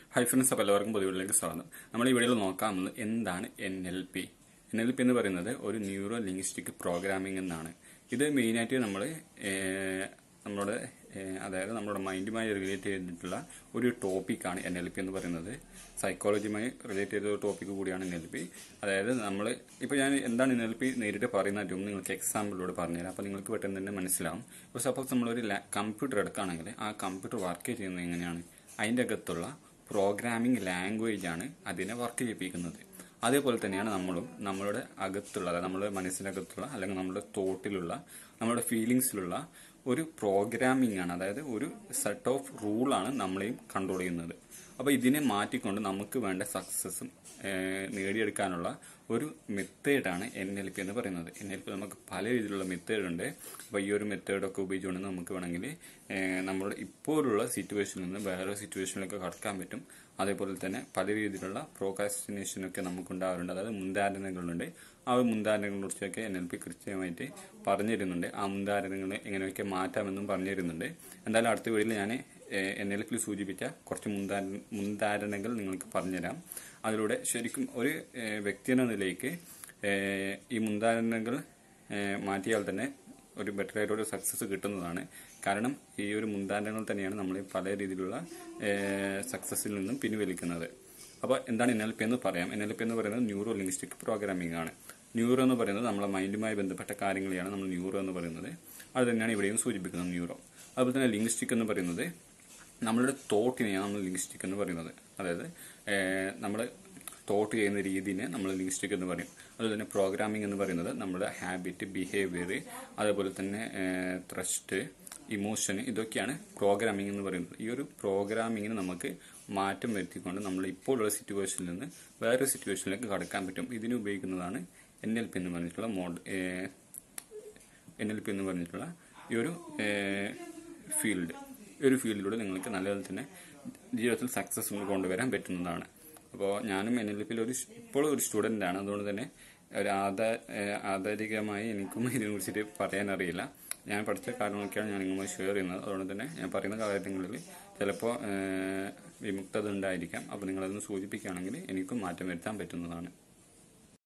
hi friends അപ്പോൾ എല്ലാവർക്കും പൊതുവിലേക്ക് സ്വാഗതം നമ്മൾ ഈ വീഡിയോയിൽ നോക്കാമെന്നത് എന്താണ് N L P N L P എന്ന് പറയുന്നത് ഒരു ന്യൂറോ ലിംഗ്വിസ്റ്റിക് പ്രോഗ്രാമിംഗ് എന്നാണ് ഇത് മെയിനായിട്ട് നമ്മൾ നമ്മുടെ ഏഹ്, അതായത് നമ്മുടെ മൈൻഡുമായി റിലേറ്റ് ചെയ്തിട്ടുള്ള ഒരു ടോപ്പിക്കാണ് എൻ എൽ പി എന്ന് പറയുന്നത് സൈക്കോളജിയുമായി റിലേറ്റ് ചെയ്ത ഒരു ടോപ്പിക്ക് കൂടിയാണ് എൻ എൽ പി അതായത് നമ്മൾ ഇപ്പോൾ ഞാൻ എന്താണ് എൻ എൽ പി നേരിട്ട് പറയുന്നതായിട്ടും നിങ്ങൾക്ക് എക്സാമ്പിളിലൂടെ പറഞ്ഞുതരാം അപ്പോൾ നിങ്ങൾക്ക് പെട്ടെന്ന് തന്നെ മനസ്സിലാവും ഇപ്പോൾ സപ്പോസ് നമ്മളൊരു കമ്പ്യൂട്ടർ എടുക്കുകയാണെങ്കിൽ ആ കമ്പ്യൂട്ടർ വർക്ക് ചെയ്യുന്നത് എങ്ങനെയാണ് അതിൻ്റെ അകത്തുള്ള പ്രോഗ്രാമിംഗ് ലാംഗ്വേജ് ആണ് അതിനെ വർക്ക് ചെയ്യിപ്പിക്കുന്നത് അതേപോലെ തന്നെയാണ് നമ്മളും നമ്മളുടെ അകത്തുള്ള അതായത് നമ്മുടെ മനസ്സിനകത്തുള്ള അല്ലെങ്കിൽ നമ്മുടെ തോട്ടിലുള്ള നമ്മുടെ ഫീലിങ്സിലുള്ള ഒരു പ്രോഗ്രാമിംഗ് ആണ് അതായത് ഒരു സെറ്റ് ഓഫ് റൂളാണ് നമ്മളെയും കൺട്രോൾ ചെയ്യുന്നത് അപ്പോൾ ഇതിനെ മാറ്റിക്കൊണ്ട് നമുക്ക് വേണ്ട സക്സസ്സും നേടിയെടുക്കാനുള്ള ഒരു മെത്തേഡാണ് എൻ എൽ പി എന്ന് പറയുന്നത് എൻ എൽ പി നമുക്ക് പല രീതിയിലുള്ള മെത്തേഡ് ഉണ്ട് അപ്പോൾ ഈ ഒരു മെത്തേഡൊക്കെ ഉപയോഗിച്ചുകൊണ്ട് നമുക്ക് വേണമെങ്കിൽ ഏഹ്, നമ്മുടെ ഇപ്പോഴുള്ള സിറ്റുവേഷനിൽ നിന്ന് വേറെ സിറ്റുവേഷനിലൊക്കെ കടക്കാൻ പറ്റും അതേപോലെ തന്നെ പല രീതിയിലുള്ള പ്രോകാസ്റ്റിനേഷനൊക്കെ നമുക്കുണ്ടാവാറുണ്ട് അതായത് മുൻധാരണകളുണ്ട് ആ ഒരു മുൻധാരണകളെ കുറിച്ചൊക്കെ എൻ എൽ പി കൃത്യമായിട്ട് പറഞ്ഞു തരുന്നുണ്ട് ആ മുൻധാരണകൾ എങ്ങനെയൊക്കെ മാറ്റാമെന്നും പറഞ്ഞു തരുന്നുണ്ട് എന്തായാലും അടുത്ത വീഡിയോയിൽ ഞാൻ എൻ എൽ പിയിൽ സൂചിപ്പിച്ച കുറച്ച് മുൻധാരണ മുൻധാരണകൾ നിങ്ങൾക്ക് പറഞ്ഞുതരാം അതിലൂടെ ശരിക്കും ഒരു ഏഹ്, വ്യക്തി എന്ന നിലയ്ക്ക് ഏഹ്, ഈ മുൻധാരണകൾ ഏഹ്, മാറ്റിയാൽ തന്നെ ഒരു ബെറ്റർ ആയിട്ടൊരു സക്സസ് കിട്ടുന്നതാണ് കാരണം ഈ ഒരു മുൻധാരണകൾ തന്നെയാണ് നമ്മൾ പല രീതിയിലുള്ള സക്സസിൽ നിന്നും പിൻവലിക്കുന്നത് അപ്പോൾ എന്താണ് എൻ എൽ പി എന്ന് പറയാം എൻ എൽ പി എന്ന് പറയുന്നത് ന്യൂറോ ലിംഗ്വിസ്റ്റിക് പ്രോഗ്രാമിംഗ് ആണ് ന്യൂറോ എന്ന് പറയുന്നത് നമ്മളെ മൈൻഡുമായി ബന്ധപ്പെട്ട കാര്യങ്ങളെയാണ് നമ്മൾ ന്യൂറോ എന്ന് പറയുന്നത് അത് തന്നെയാണ് ഇവിടെയും സൂചിപ്പിക്കുന്നത് ന്യൂറോ അതുപോലെ തന്നെ ലിംഗ്വിസ്റ്റിക് എന്ന് പറയുന്നത് നമ്മളുടെ തോട്ടിനെയാണ് നമ്മൾ ലിംഗ്വിസ്റ്റിക് എന്ന് പറയുന്നത് അതായത് നമ്മൾ തോട്ട് ചെയ്യുന്ന രീതിനെ നമ്മൾ ലിംഗ്വിസ്റ്റിക് എന്ന് പറയും അതുപോലെ തന്നെ പ്രോഗ്രാമിംഗ് എന്ന് പറയുന്നത് നമ്മുടെ ഹാബിറ്റ് ബിഹേവിയർ അതേപോലെ തന്നെ ത്രസ്റ്റ് ഇമോഷൻ ഇതൊക്കെയാണ് പ്രോഗ്രാമിംഗ് എന്ന് പറയുന്നത് ഈ ഒരു പ്രോഗ്രാമിങ്ങിന് നമുക്ക് മാറ്റം വരുത്തിക്കൊണ്ട് നമ്മൾ ഇപ്പോഴുള്ള സിറ്റുവേഷനിൽ നിന്ന് വേറെ സിറ്റുവേഷനിലേക്ക് കടക്കാൻ പറ്റും ഇതിന് ഉപയോഗിക്കുന്നതാണ് എൻ എൽ പി എന്ന് പറഞ്ഞിട്ടുള്ള മോഡ് എൻ എൽ പി എന്ന് പറഞ്ഞിട്ടുള്ള ഈ ഒരു ഫീൽഡ് ഈ ഒരു ഫീൽഡിലൂടെ നിങ്ങൾക്ക് നല്ലതിൽ തന്നെ ജീവിതത്തിൽ സക്സസ് കൊണ്ടുവരാൻ പറ്റുന്നതാണ് അപ്പോൾ ഞാനും എൻ എൽ പിയിൽ ഒരു ഇപ്പോൾ ഒരു സ്റ്റുഡൻ്റ് ആണ് അതുകൊണ്ട് തന്നെ ഒരു ആധാ ഏഹ് ആധാരികമായി എനിക്കും ഇതിനെ കുറിച്ചിട്ട് പറയാൻ അറിയില്ല ഞാൻ പഠിച്ച കാര്യങ്ങളൊക്കെയാണ് ഞാൻ നിങ്ങളുമായി ഷെയർ ചെയ്യുന്നത് അതുകൊണ്ട് തന്നെ ഞാൻ പറയുന്ന കാര്യങ്ങളിൽ ചിലപ്പോൾ വിമുക്തത ഉണ്ടായിരിക്കാം അപ്പോൾ നിങ്ങളതൊന്ന് സൂചിപ്പിക്കുകയാണെങ്കിൽ എനിക്കും മാറ്റം വരുത്താൻ പറ്റുന്നതാണ്